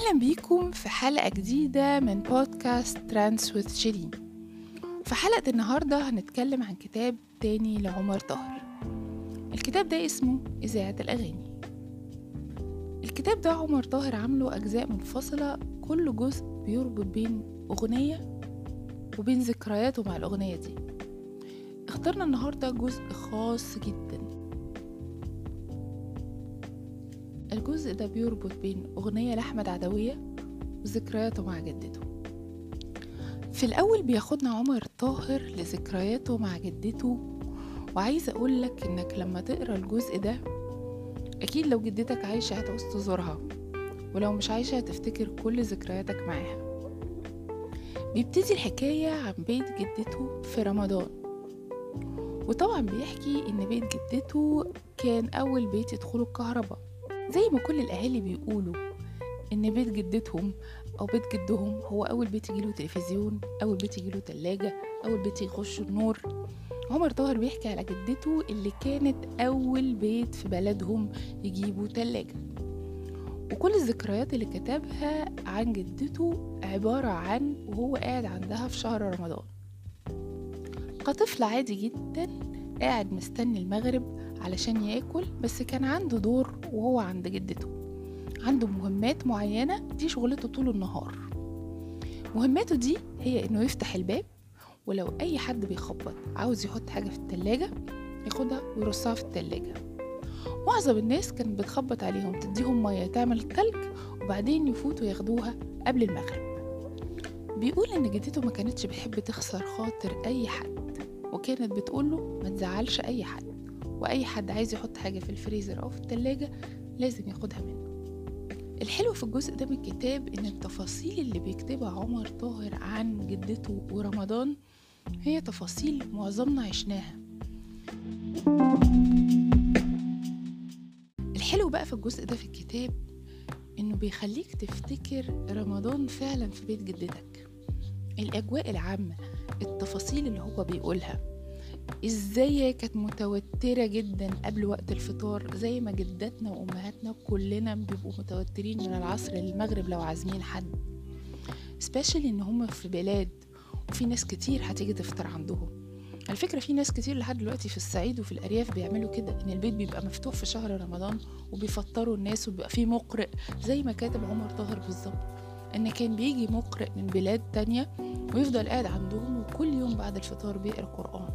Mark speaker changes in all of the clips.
Speaker 1: أهلا بيكم في حلقة جديدة من بودكاست ترانس وذ شيرين في حلقة النهاردة هنتكلم عن كتاب تاني لعمر طاهر الكتاب ده اسمه إذاعة الأغاني الكتاب ده عمر طاهر عامله أجزاء منفصلة كل جزء بيربط بين أغنية وبين ذكرياته مع الأغنية دي اخترنا النهاردة جزء خاص جدا الجزء ده بيربط بين أغنية لأحمد عدوية وذكرياته مع جدته في الأول بياخدنا عمر طاهر لذكرياته مع جدته وعايزة أقولك إنك لما تقرأ الجزء ده أكيد لو جدتك عايشة هتعوز تزورها ولو مش عايشة هتفتكر كل ذكرياتك معاها بيبتدي الحكاية عن بيت جدته في رمضان وطبعا بيحكي إن بيت جدته كان أول بيت يدخله الكهرباء زي ما كل الأهالي بيقولوا إن بيت جدتهم أو بيت جدهم هو أول بيت يجيله تلفزيون أول بيت يجيله تلاجة أول بيت يخش النور عمر طاهر بيحكي على جدته اللي كانت أول بيت في بلدهم يجيبوا تلاجة وكل الذكريات اللي كتبها عن جدته عبارة عن وهو قاعد عندها في شهر رمضان كطفل عادي جدا قاعد مستني المغرب علشان ياكل بس كان عنده دور وهو عند جدته عنده مهمات معينة دي شغلته طول النهار مهماته دي هي انه يفتح الباب ولو اي حد بيخبط عاوز يحط حاجة في التلاجة ياخدها ويرصها في التلاجة معظم الناس كانت بتخبط عليهم تديهم مية تعمل تلج وبعدين يفوتوا ياخدوها قبل المغرب بيقول ان جدته ما كانتش بتحب تخسر خاطر اي حد وكانت بتقوله ما تزعلش اي حد واي حد عايز يحط حاجة في الفريزر او في التلاجة لازم ياخدها منه الحلو في الجزء ده من الكتاب ان التفاصيل اللي بيكتبها عمر طاهر عن جدته ورمضان هي تفاصيل معظمنا عشناها الحلو بقى في الجزء ده في الكتاب انه بيخليك تفتكر رمضان فعلا في بيت جدتك الاجواء العامه التفاصيل اللي هو بيقولها ازاي هي كانت متوتره جدا قبل وقت الفطار زي ما جداتنا وامهاتنا كلنا بيبقوا متوترين من العصر للمغرب لو عازمين حد سبيشالي ان هم في بلاد وفي ناس كتير هتيجي تفطر عندهم على فكرة في ناس كتير لحد دلوقتي في الصعيد وفي الأرياف بيعملوا كده إن البيت بيبقى مفتوح في شهر رمضان وبيفطروا الناس وبيبقى فيه مقرئ زي ما كاتب عمر طاهر بالظبط إن كان بيجي مقرئ من بلاد تانية ويفضل قاعد عندهم وكل يوم بعد الفطار بيقرأ قرآن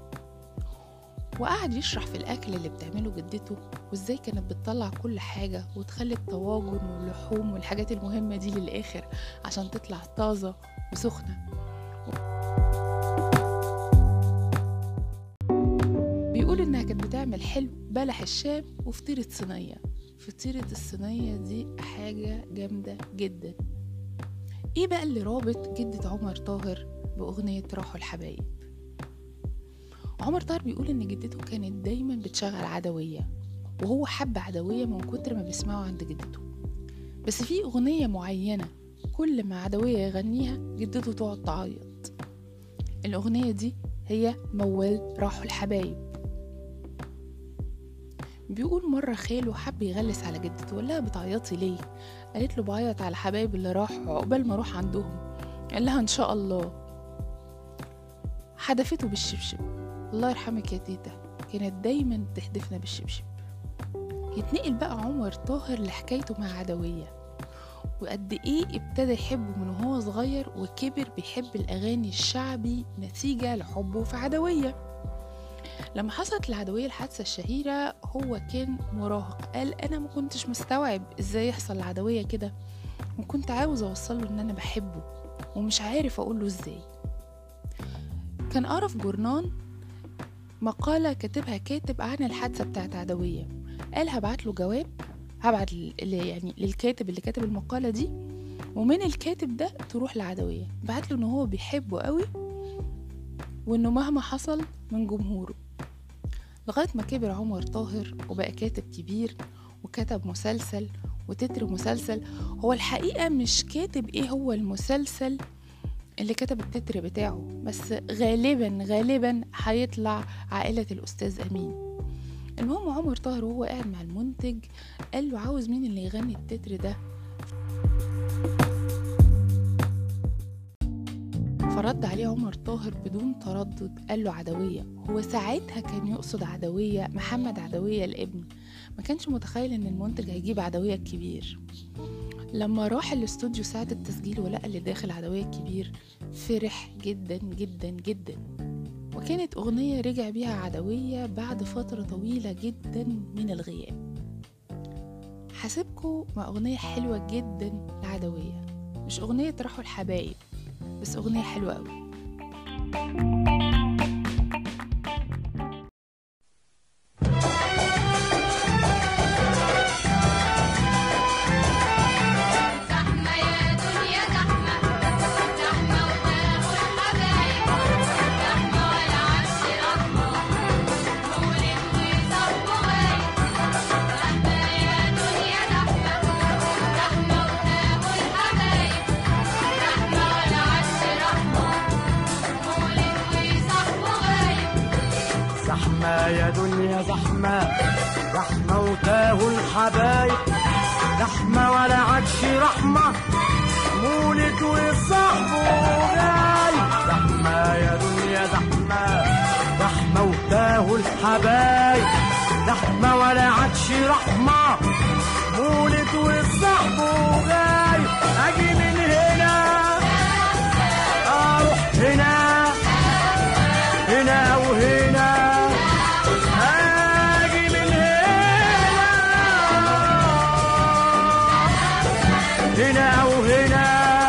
Speaker 1: وقعد يشرح في الأكل اللي بتعمله جدته وإزاي كانت بتطلع كل حاجة وتخلي الطواجن واللحوم والحاجات المهمة دي للآخر عشان تطلع طازة وسخنة بيقول إنها كانت بتعمل حلو بلح الشام وفطيرة صينية فطيرة الصينية دي حاجة جامدة جدا ايه بقى اللي رابط جدة عمر طاهر بأغنية راحوا الحبايب عمر طاهر بيقول إن جدته كانت دايما بتشغل عدوية وهو حب عدوية من كتر ما بيسمعه عند جدته بس في أغنية معينة كل ما عدوية يغنيها جدته تقعد تعيط الأغنية دي هي موال راحوا الحبايب بيقول مرة خاله حب يغلس على جدته وقال لها بتعيطي ليه قالت له بعيط على حبايب اللي راحوا عقبال ما اروح عندهم قال لها ان شاء الله حدفته بالشبشب الله يرحمك يا تيتا كانت دايما تحدفنا بالشبشب يتنقل بقى عمر طاهر لحكايته مع عدوية وقد ايه ابتدى يحبه من وهو صغير وكبر بيحب الاغاني الشعبي نتيجة لحبه في عدوية لما حصلت العدوية الحادثة الشهيرة هو كان مراهق قال أنا ما كنتش مستوعب إزاي يحصل العدوية كده وكنت عاوز أوصله إن أنا بحبه ومش عارف أقوله إزاي كان قرا في جورنان مقالة كاتبها كاتب عن الحادثة بتاعت عدوية قال هبعت له جواب هبعت يعني للكاتب اللي كاتب المقالة دي ومن الكاتب ده تروح لعدوية بعت له إن هو بيحبه قوي وإنه مهما حصل من جمهوره لغاية ما كبر عمر طاهر وبقى كاتب كبير وكتب مسلسل وتتر مسلسل هو الحقيقة مش كاتب ايه هو المسلسل اللي كتب التتر بتاعه بس غالبا غالبا هيطلع عائلة الأستاذ أمين المهم عمر طاهر وهو قاعد مع المنتج قال له عاوز مين اللي يغني التتر ده رد عليه عمر طاهر بدون تردد قال له عدوية هو ساعتها كان يقصد عدوية محمد عدوية الابن ما كانش متخيل ان المنتج هيجيب عدوية الكبير لما راح الاستوديو ساعة التسجيل ولقى اللي داخل عدوية الكبير فرح جدا جدا جدا وكانت أغنية رجع بيها عدوية بعد فترة طويلة جدا من الغياب حاسبكوا مع أغنية حلوة جدا لعدوية مش أغنية راحوا الحبايب بس أغنية حلوة أوي
Speaker 2: زحمة يا دنيا زحمة زحمة وتاخد حبايب زحمة ولا عش رحمة مولد وصب غايب زحمة يا دنيا زحمة زحمة وتاخد حبايب زحمة ولا عش رحمة مولد وصب غايب
Speaker 3: زحمة يا دنيا زحمة زحمة وتاهوا الحبايب زحمة ولا عادش رحمة مولد وصاحبه جاي زحمة يا دنيا زحمة زحمة وتاهوا الحبايب زحمة ولا عادش رحمة مولد وصاحبه جاي أجي من هنا أروح هنا هنا وهنا اجي من هنا هنا وهنا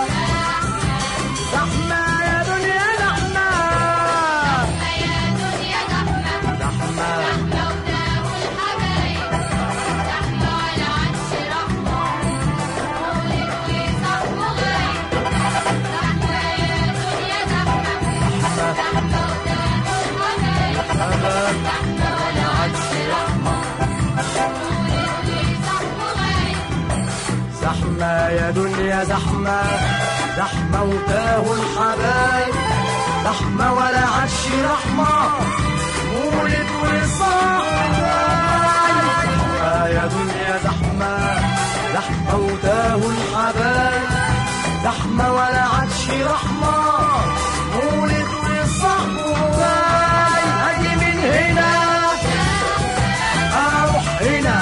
Speaker 3: زحمة يا دنيا زحمة
Speaker 2: يا دنيا زحمة
Speaker 3: زحمة
Speaker 2: زحمة وتاخد حبايب زحمة ولا عش رحمة مولد وصب غايب زحمة يا دنيا زحمة زحمة وتاخد حبايب
Speaker 3: أبد
Speaker 2: زحمة ولا عش رحمة مولد وصب غايب
Speaker 3: زحمة يا دنيا زحمة زحمة وتاهوا الحبايب زحمة ولا عادش رحمة مولد وصاحب زحمة يا دنيا زحمة زحمة وتاهوا الحبايب زحمة ولا عادش رحمة مولد وصاحب أجي من هنا أروح هنا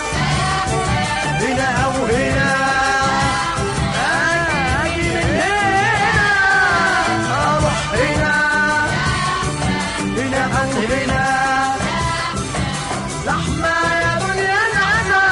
Speaker 3: هنا أو هنا أجي من هنا أروح هنا هنا أو هنا زحمة يا دنيا زحمة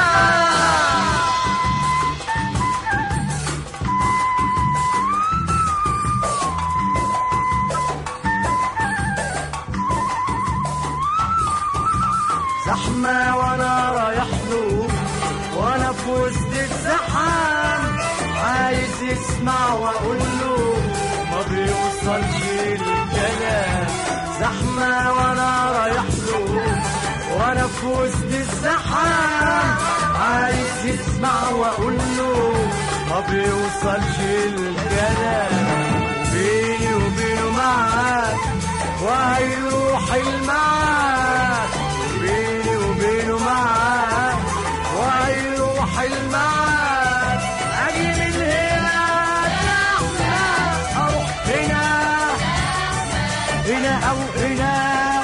Speaker 3: زحمة وانا رايح له وانا في وسط الزحام عايز يسمع واقول له ما بيوصلش الكلام زحمة وانا رايح له وانا في وسط الزحام عايز يسمع واقول له ما بيوصلش الكلام بيني وبينه معاك وهيروح المعاد بيني وبينه معاد وهيروح المعاد اجي من هنا اروح هنا هنا او هنا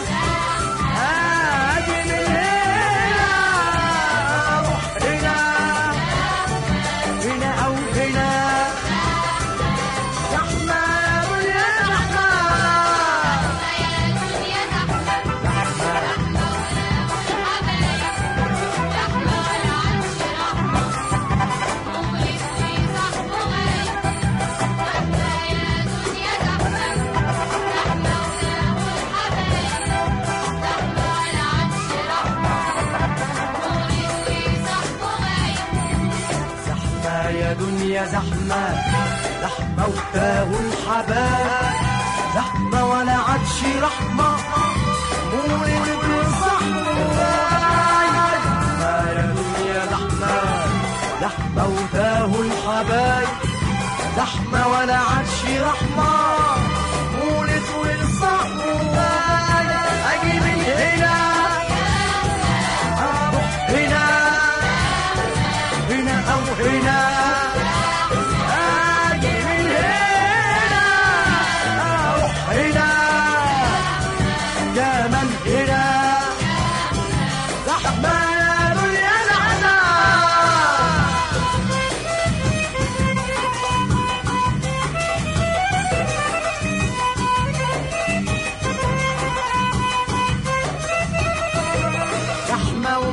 Speaker 3: اجي من هنا اروح هنا هنا او هنا زحمة يا دنيا زحمة
Speaker 2: يا دنيا زحمة زحمة وتاخد حبايب زحمة ولا عش رحمة مولد وصب غايب زحمة يا دنيا زحمة زحمة وتاخد حبايب زحمة ولا عش رحمة مولد وصب غايب
Speaker 3: زحمة يا دنيا زحمة زحمة وتاهوا الحبايب زحمة ولا عادش رحمة مولد وصحبة زحمة يا دنيا زحمة زحمة وتاهوا الحبايب زحمة ولا عادش رحمة مولد وصحبة أجي من هنا أروح هنا هنا أو هنا أجي من هنا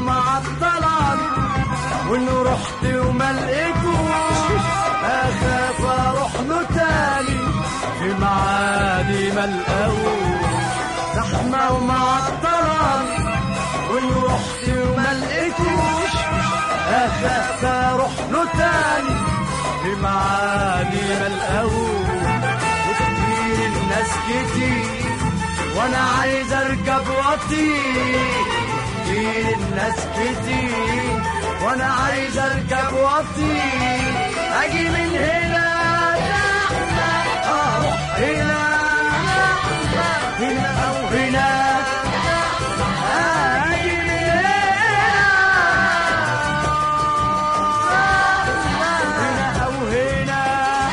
Speaker 3: ومعطلاني وان رحت وما لقيتوش اخاف اروح له تاني في معادي ما القاهوش زحمه ومعطلاني وان رحت وما لقيتوش اخاف اروح له تاني في معادي ما القاهوش وكتير الناس كتير وانا عايز اركب واطير كتير الناس كتير وانا عايز اركب واطير اجي من هنا اروح هنا هنا او هنا اجي من هنا هنا او هنا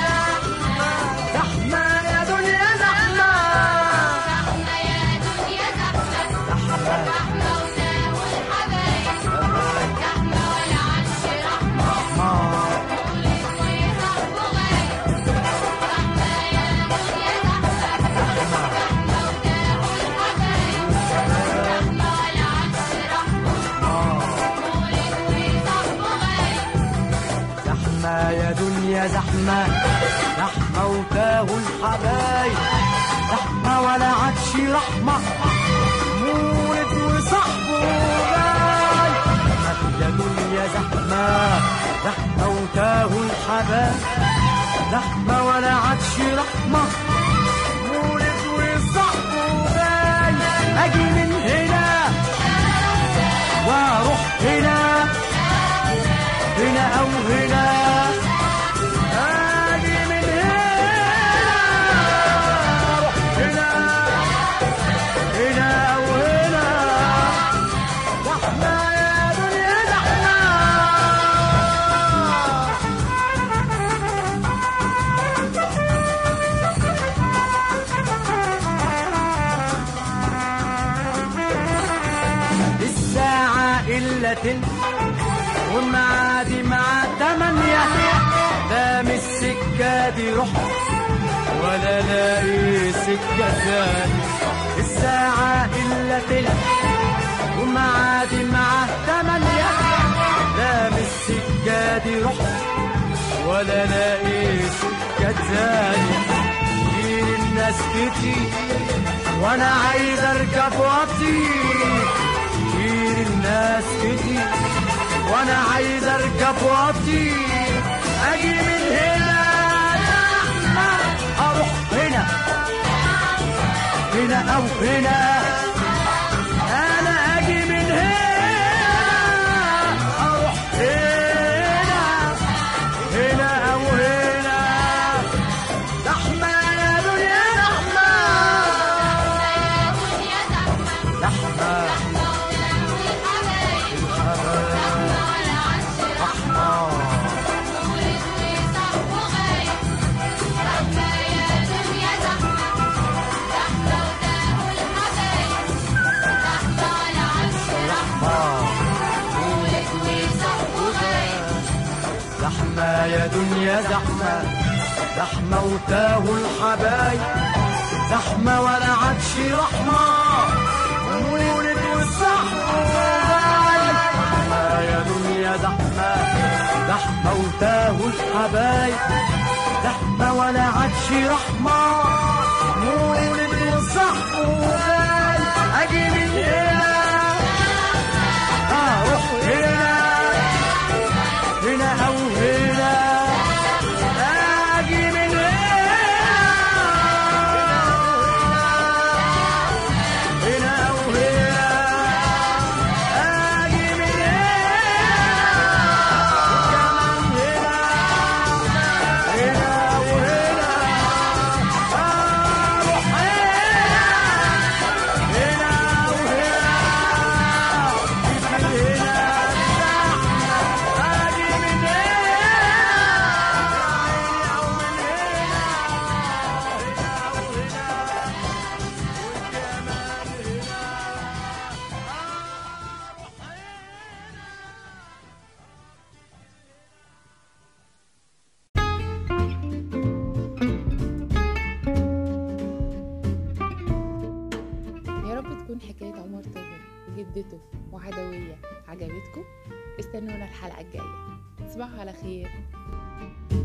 Speaker 3: زحمه يا دنيا زحمه
Speaker 2: زحمة يا دنيا زحمة زحمة وناوي الحبايب زحمة ولا عادش رحمة ولد ويصحبه غايب زحمة يا دنيا زحمة زحمة وناوي الحبايب زحمة ولا عادش رحمة ولد ويصحبه غايب
Speaker 3: زحمة يا دنيا زحمة زحمة وتاهوا الحبايب زحمة ولا عادش رحمة مولد وصاحبه جاي زحمة يا دنيا زحمة زحمة وتاهوا الحبايب زحمة ولا عادش رحمة مولد وصاحبه جاي أجي من هنا وأروح هنا هنا أو هنا أجي من هنا أروح هنا هنا أو هنا زحمة يا دنيا زحمة الساعة إلا تلت والمعادي مع تمانية دام السكة دي رحت ولا لاقي سكة تاني الساعة إلا تلت ومعادي مع تمانية دام السكة دي رحت ولا لاقي سكة تاني كتير الناس كتير وانا عايز اركب واطير كتير الناس كتير وانا عايز اركب واطير اجي من هنا اروح هنا هنا او هنا انا اجي من هنا اروح هنا هنا او هنا زحمه يا دنيا زحمه
Speaker 2: يا دنيا زحمة
Speaker 3: زحمه
Speaker 2: زحمة وناوي الحبايب زحمة ولا عادش رحمة ولد ويصحبه غايب زحمة يا دنيا زحمة زحمة وتاهوا الحبايب زحمة ولا عادش رحمة ولد ويصحبه غايب
Speaker 3: زحمة يا دنيا زحمة زحمة وتاهوا الحبايب زحمة ولا عادش رحمة ولد والصحب وغايب زحمة يا دنيا زحمة زحمة وتاهوا الحبايب زحمة ولا عادش رحمة ولد والصحب وغايب أجي من هنا أروح هنا هنا أو هنا أجي من هنا هنا أو هنا أجي من هنا كمان هنا هنا أو هنا أروح هنا هنا أو هنا
Speaker 1: طاهر وجدته وعدوية عجبتكم استنونا الحلقة الجاية تصبحوا على خير